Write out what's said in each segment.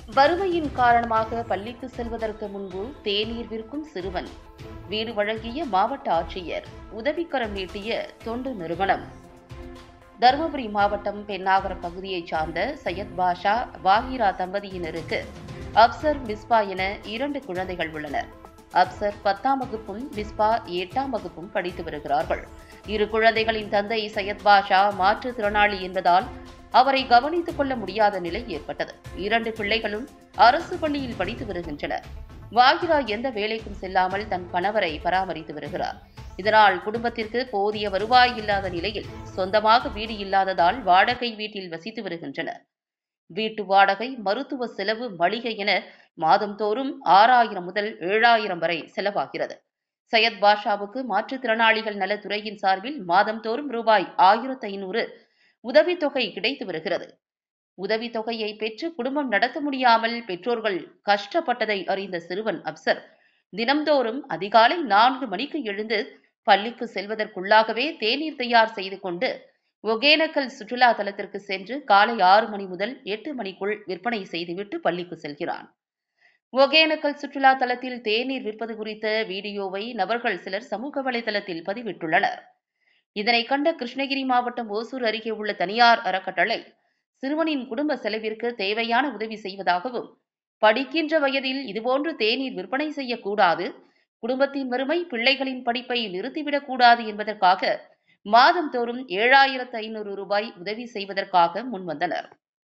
வறுமையின் காரணமாக பள்ளிக்கு செல்வதற்கு முன்பு தேநீர் விற்கும் சிறுவன் வீடு வழங்கிய மாவட்ட ஆட்சியர் உதவிக்கரம் நீட்டிய தொண்டு நிறுவனம் தருமபுரி மாவட்டம் பெண்ணாகரம் பகுதியைச் சார்ந்த சையத் பாஷா வாகிரா தம்பதியினருக்கு அப்சர் மிஸ்பா என இரண்டு குழந்தைகள் உள்ளனர் அப்சர் பத்தாம் வகுப்பும் மிஸ்பா எட்டாம் வகுப்பும் படித்து வருகிறார்கள் இரு குழந்தைகளின் தந்தை சையத் பாஷா மாற்றுத்திறனாளி என்பதால் அவரை கவனித்துக் கொள்ள முடியாத நிலை ஏற்பட்டது இரண்டு பிள்ளைகளும் அரசு பள்ளியில் படித்து வருகின்றனர் வாகிரா எந்த வேலைக்கும் செல்லாமல் தன் கணவரை பராமரித்து வருகிறார் இதனால் குடும்பத்திற்கு போதிய வருவாய் இல்லாத நிலையில் சொந்தமாக வீடு இல்லாததால் வாடகை வீட்டில் வசித்து வருகின்றனர் வீட்டு வாடகை மருத்துவ செலவு மளிகை என மாதந்தோறும் ஆறாயிரம் முதல் ஏழாயிரம் வரை செலவாகிறது சையத் பாஷாவுக்கு மாற்றுத்திறனாளிகள் நலத்துறையின் சார்பில் மாதந்தோறும் ரூபாய் ஆயிரத்து ஐநூறு உதவித்தொகை கிடைத்து வருகிறது உதவித்தொகையை பெற்று குடும்பம் நடத்த முடியாமல் பெற்றோர்கள் கஷ்டப்பட்டதை அறிந்த சிறுவன் அப்சர் தினம்தோறும் அதிகாலை நான்கு மணிக்கு எழுந்து பள்ளிக்கு செல்வதற்குள்ளாகவே தேநீர் தயார் செய்து கொண்டு ஒகேனக்கல் சுற்றுலா தலத்திற்கு சென்று காலை ஆறு மணி முதல் எட்டு மணிக்குள் விற்பனை செய்துவிட்டு பள்ளிக்கு செல்கிறான் ஒகேனக்கல் சுற்றுலா தலத்தில் தேநீர் விற்பது குறித்த வீடியோவை நபர்கள் சிலர் சமூக வலைதளத்தில் பதிவிட்டுள்ளனர் இதனை கண்ட கிருஷ்ணகிரி மாவட்டம் ஓசூர் அருகே உள்ள தனியார் அறக்கட்டளை சிறுவனின் குடும்ப செலவிற்கு தேவையான உதவி செய்வதாகவும் படிக்கின்ற வயதில் இதுபோன்று தேநீர் விற்பனை செய்யக்கூடாது குடும்பத்தின் வறுமை பிள்ளைகளின் படிப்பை நிறுத்திவிடக் கூடாது என்பதற்காக மாதந்தோறும் ஏழாயிரத்து ஐநூறு ரூபாய் உதவி செய்வதற்காக முன்வந்தனர்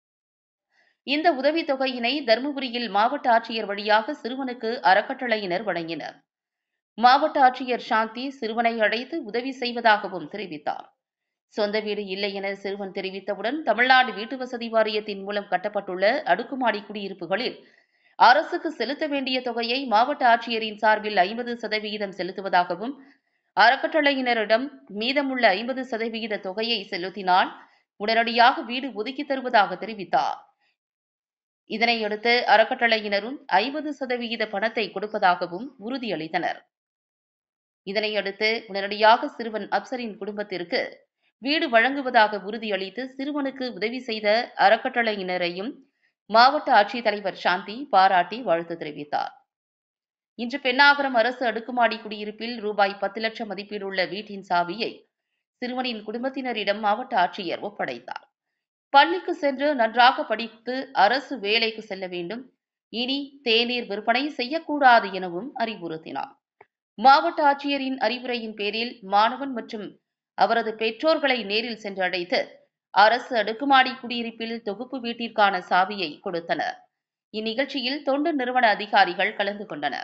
இந்த உதவித் தொகையினை தருமபுரியில் மாவட்ட ஆட்சியர் வழியாக சிறுவனுக்கு அறக்கட்டளையினர் வழங்கினர் மாவட்ட ஆட்சியர் சாந்தி சிறுவனை அழைத்து உதவி செய்வதாகவும் தெரிவித்தார் சொந்த வீடு இல்லை என சிறுவன் தெரிவித்தவுடன் தமிழ்நாடு வீட்டு வசதி வாரியத்தின் மூலம் கட்டப்பட்டுள்ள அடுக்குமாடி குடியிருப்புகளில் அரசுக்கு செலுத்த வேண்டிய தொகையை மாவட்ட ஆட்சியரின் சார்பில் ஐம்பது சதவிகிதம் செலுத்துவதாகவும் அறக்கட்டளையினரிடம் மீதமுள்ள ஐம்பது சதவிகித தொகையை செலுத்தினால் உடனடியாக வீடு ஒதுக்கி தருவதாக தெரிவித்தார் இதனையடுத்து அறக்கட்டளையினரும் ஐம்பது சதவிகித பணத்தை கொடுப்பதாகவும் உறுதியளித்தனர் இதனையடுத்து உடனடியாக சிறுவன் அப்சரின் குடும்பத்திற்கு வீடு வழங்குவதாக உறுதியளித்து சிறுவனுக்கு உதவி செய்த அறக்கட்டளையினரையும் மாவட்ட ஆட்சித்தலைவர் சாந்தி பாராட்டி வாழ்த்து தெரிவித்தார் இன்று பெண்ணாகரம் அரசு அடுக்குமாடி குடியிருப்பில் ரூபாய் பத்து லட்சம் மதிப்பீடுள்ள வீட்டின் சாவியை சிறுவனின் குடும்பத்தினரிடம் மாவட்ட ஆட்சியர் ஒப்படைத்தார் பள்ளிக்கு சென்று நன்றாக படித்து அரசு வேலைக்கு செல்ல வேண்டும் இனி தேநீர் விற்பனை செய்யக்கூடாது எனவும் அறிவுறுத்தினார் மாவட்ட ஆட்சியரின் அறிவுரையின் பேரில் மாணவன் மற்றும் அவரது பெற்றோர்களை நேரில் சென்று அழைத்து அரசு அடுக்குமாடி குடியிருப்பில் தொகுப்பு வீட்டிற்கான சாவியை கொடுத்தனர் இந்நிகழ்ச்சியில் தொண்டு நிறுவன அதிகாரிகள் கலந்து கொண்டனர்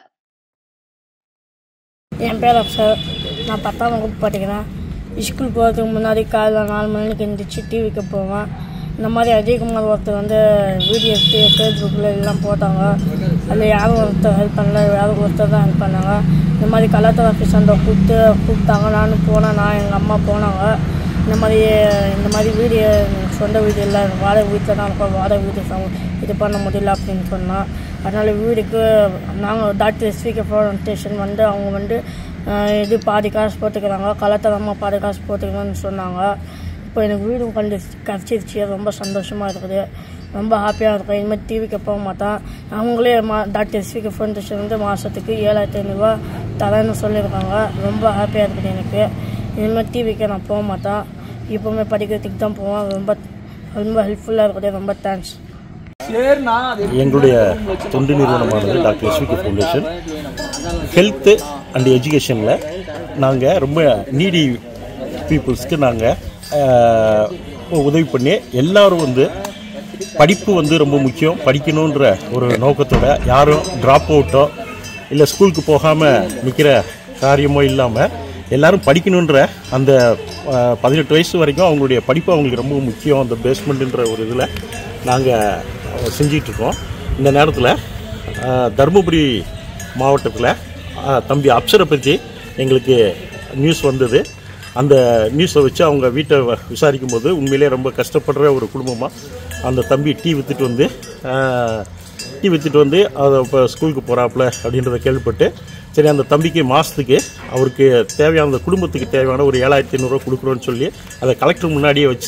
என் பேர் அப்சர் நான் பத்தாம் வகுப்பு படிக்கிறேன் ஸ்கூல் போகிறதுக்கு முன்னாடி காலைல நாலு மணிக்கு எழுந்திரிச்சு டிவிக்கு போவேன் இந்த மாதிரி அஜய்குமார் ஒருத்தர் வந்து வீடியோ எடுத்து ஃபேஸ்புக்கில் எல்லாம் போட்டாங்க அதில் யாரும் ஒருத்தர் ஹெல்ப் பண்ணல யாரும் ஒருத்தர் தான் ஹெல்ப் பண்ணாங்க இந்த மாதிரி கலெக்டர் ஆஃபீஸ் அந்த கூப்பிட்டு கூப்பிட்டாங்க நானும் போனேன் நான் எங்கள் அம்மா போனாங்க இந்த மாதிரி இந்த மாதிரி வீடு எனக்கு சொந்த வீடு இல்லை எனக்கு வாடகை வீட்டில் தான் இருக்கோம் வாடகை வீடு சம- இது பண்ண முடியல அப்படின்னு சொன்னேன் அதனால் வீடுக்கு நாங்கள் டாக்டர் எஸ்விகே ஃபவுண்டேஷன் வந்து அவங்க வந்து ஆஹ், இது பாதி காசு போட்டுக்கிறாங்க கலெக்டர் அம்மா பாதி காசு போட்டுக்கிறோன்னு சொன்னாங்க இப்போ எனக்கு வீடும் கண்டு கிடச்சிருச்சு ரொம்ப சந்தோஷமாக இருக்குது ரொம்ப ஹாப்பியாக இருக்கும் இனிமேல் டிவிக்கு போக மாட்டேன் அவங்களே மா டாக்டர் எஸ்விகே ஃபவுண்டேஷன் வந்து மாதத்துக்கு ஏழாயிரத்தி ஐநூறுரூவா தரேன்னு சொல்லியிருக்காங்க ரொம்ப ஹாப்பியாக இருக்குது எனக்கு இனிமேல் டிவிக்கு நான் போக மாட்டேன் இப்போவுமே படிக்கிறதுக்கு தான் போவேன் ரொம்ப ரொம்ப ஹெல்ப்ஃபுல்லாக இருக்குது ரொம்ப தேங்க்ஸ் எங்களுடைய தொண்டு நிறுவனமானது doctor SVK foundation health and எஜுகேஷனில் நாங்கள் ரொம்ப நீடி பீப்புள்ஸ்க்கு நாங்கள் உதவி பண்ணி எல்லாரும் வந்து படிப்பு வந்து ரொம்ப முக்கியம் படிக்கணுன்ற ஒரு நோக்கத்தோட யாரும் ட்ராப் அவுட்டோ இல்லை ஸ்கூலுக்கு போகாமல் நிற்கிற காரியமோ இல்லாமல் எல்லாரும் படிக்கணுன்ற அந்த அஹ், பதினெட்டு வயசு வரைக்கும் அவங்களுடைய படிப்பு அவங்களுக்கு ரொம்ப முக்கியம் அந்த பேஸ்மெண்ட்டுன்ற ஒரு இதில் நாங்கள் செஞ்சிட்ருக்கோம் இந்த நேரத்தில் தருமபுரி மாவட்டத்தில் தம்பி அப்சரை பற்றி எங்களுக்கு நியூஸ் வந்தது அந்த நியூஸை வச்சு அவங்க வீட்டை வ- விசாரிக்கும் போது உண்மையிலே ரொம்ப கஷ்டப்படுற ஒரு குடும்பமாக அந்த தம்பி டீ விற்றுட்டு வந்து ஆஹ், டீ விற்றுட்டு வந்து அதை இப்போ ஸ்கூலுக்கு போகிறாப்புல அப்படின்றத கேள்விப்பட்டு சரி அந்த தம்பிக்கு மாதத்துக்கு அவருக்கு தேவையான அந்த குடும்பத்துக்கு தேவையான ஒரு ஏழாயிரத்தி ஐநூறுரூவா கொடுக்குறோன்னு சொல்லி அதை கலெக்டர் முன்னாடியே வச்சு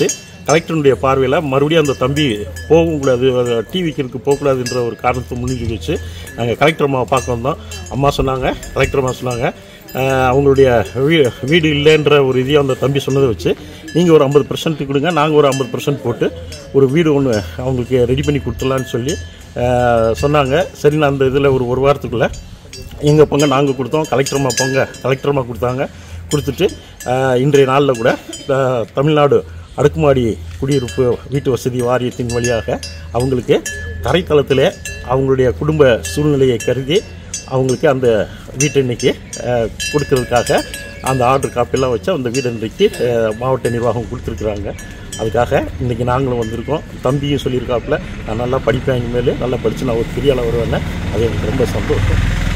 கலெக்டருடைய பார்வையில் மறுபடியும் அந்த தம்பி போகக்கூடாது டிவிக்கு போகக்கூடாதுன்ற ஒரு காரணத்தை முன்னிட்டு வச்சு நாங்கள் கலெக்டர் அம்மாவை பார்க்க வந்தோம் அம்மா சொன்னாங்க கலெக்டர் அம்மா சொன்னாங்க அஹ், அவங்களுடைய வீ வீடு இல்லைன்ற ஒரு இதையும் அந்த தம்பி சொன்னதை வச்சு நீங்கள் ஒரு ஐம்பது பர்சன்ட் கொடுங்க நாங்கள் ஒரு ஐம்பது பர்சன்ட் போட்டு ஒரு வீடு ஒன்று அவங்களுக்கு ரெடி பண்ணி கொடுத்துடலான்னு சொல்லி அஹ், சொன்னாங்க சரி நான் அந்த இதில் ஒரு ஒரு வாரத்துக்குள்ளே எங்கள் பங்கு நாங்கள் கொடுத்தோம் கலெக்டர்மா பங்கு கலெக்டர்மா கொடுத்தாங்க கொடுத்துட்டு ஆஹ், இன்றைய நாளில் கூட ஆஹ், தமிழ்நாடு அடுக்குமாடி குடியிருப்பு வீட்டு வசதி வாரியத்தின் வழியாக அவங்களுக்கு தரைத்தளத்திலே அவங்களுடைய குடும்ப சூழ்நிலையை கருதி அவங்களுக்கு அந்த வீட்டை இன்னைக்கு ஆஹ், கொடுக்கறதுக்காக அந்த ஆர்டர் காப்பியெல்லாம் வச்சு அந்த வீடு இன்றைக்கு ஆஹ், மாவட்ட நிர்வாகம் கொடுத்துருக்குறாங்க அதுக்காக இன்றைக்கி நாங்களும் வந்திருக்கோம் தம்பியும் சொல்லியிருக்காப்புல நான் நல்லா படிப்பேன் இனிமேல் நல்லா படித்து நான் ஒரு பெரிய அளவு வருவேன்னு அது எனக்கு ரொம்ப சந்தோஷம்